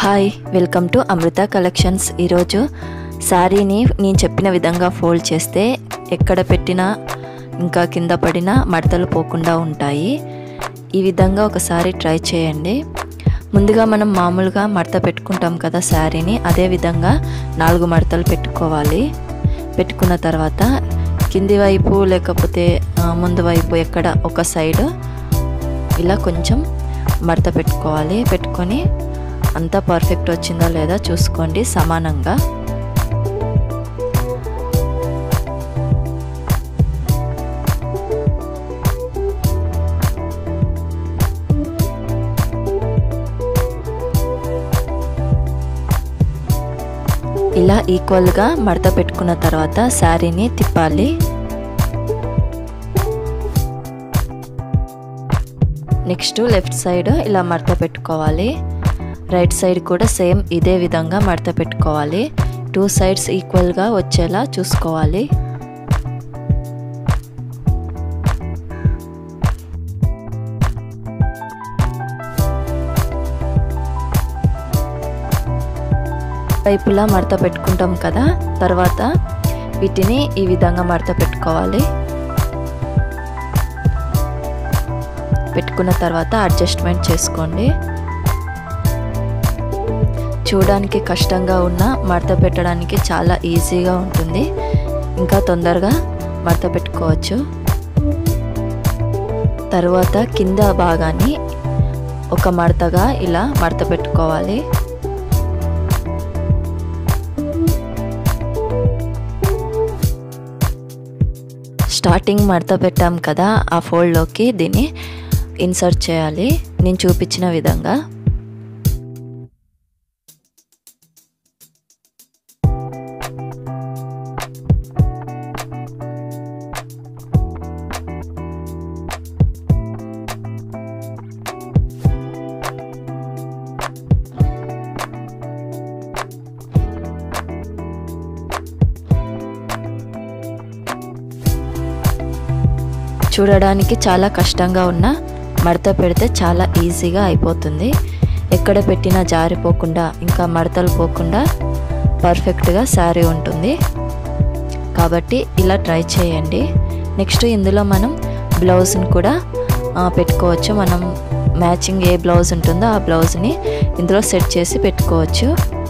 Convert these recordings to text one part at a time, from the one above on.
hi welcome to Amrutha collections ఈరోజు శారీని నేను చెప్పిన విధంగా ఫోల్డ్ చేస్తే ఎక్కడ పెట్టినా ఇంకా కింద పడినా మడతలు పోకుండా ఉంటాయి ఈ విధంగా ఒకసారి ట్రై చేయండి ముందుగా మనం మామూలుగా మడత పెట్టుకుంటాం కదా శారీని అదే విధంగా నాలుగు మడతలు పెట్టుకోవాలి పెట్టుకున్న తర్వాత కింది వైపు లేకపోతే ఆ, ముందు వైపు ఎక్కడ ఒక సైడ్ ఇలా కొంచెం మడత పెట్టుకోవాలి పెట్టుకొని అంతా పర్ఫెక్ట్ వచ్చిందా లేదా చూసుకోండి సమానంగా ఇలా ఈక్వల్గా మడత పెట్టుకున్న తర్వాత శారీని తిప్పాలి నెక్స్ట్ లెఫ్ట్ సైడ్ ఇలా మడత పెట్టుకోవాలి రైట్ సైడ్ కూడా సేమ్ ఇదే విధంగా మడత పెట్టుకోవాలి టూ సైడ్స్ ఈక్వల్గా వచ్చేలా చూసుకోవాలి వైపులా మడత పెట్టుకుంటాం కదా తర్వాత వీటిని ఈ విధంగా మడత పెట్టుకోవాలి పెట్టుకున్న తర్వాత అడ్జస్ట్మెంట్ చేసుకోండి చూడడానికి కష్టంగా ఉన్న మడత పెట్టడానికి చాలా ఈజీగా ఉంటుంది ఇంకా తొందరగా మడత పెట్టుకోవచ్చు తర్వాత కింద భాగాన్ని ఒక మడతగా ఇలా మడత పెట్టుకోవాలి స్టార్టింగ్ మడత పెట్టాం కదా ఆ ఫోల్డ్లోకి దీన్ని ఇన్సర్ట్ చేయాలి నేను చూపించిన విధంగా చూడడానికి చాలా కష్టంగా ఉన్న మడత పెడితే చాలా ఈజీగా అయిపోతుంది ఎక్కడ పెట్టినా జారిపోకుండా ఇంకా మడతలు పోకుండా పర్ఫెక్ట్గా శారీ ఉంటుంది కాబట్టి ఇలా ట్రై చేయండి నెక్స్ట్ ఇందులో మనం బ్లౌజ్ని కూడా ఆ, పెట్టుకోవచ్చు మనం మ్యాచింగ్ ఏ బ్లౌజ్ ఉంటుందో ఆ బ్లౌజ్ని ఇందులో సెట్ చేసి పెట్టుకోవచ్చు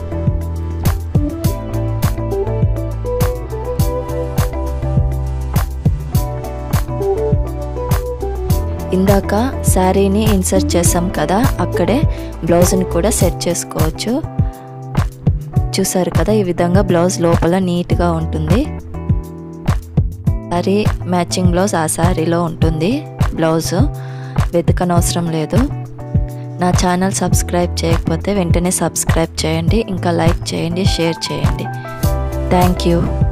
ఇందాక శారీని ఇన్సర్ట్ చేసాం కదా అక్కడే బ్లౌజ్ని కూడా సెట్ చేసుకోవచ్చు చూసారు కదా ఈ విధంగా బ్లౌజ్ లోపల నీట్గా ఉంటుంది శారీ మ్యాచింగ్ బ్లౌజ్ ఆ శారీలో ఉంటుంది బ్లౌజ్ వెతకనవసరం లేదు నా ఛానల్ సబ్స్క్రైబ్ చేయకపోతే వెంటనే సబ్స్క్రైబ్ చేయండి ఇంకా లైక్ చేయండి షేర్ చేయండి థ్యాంక్ యూ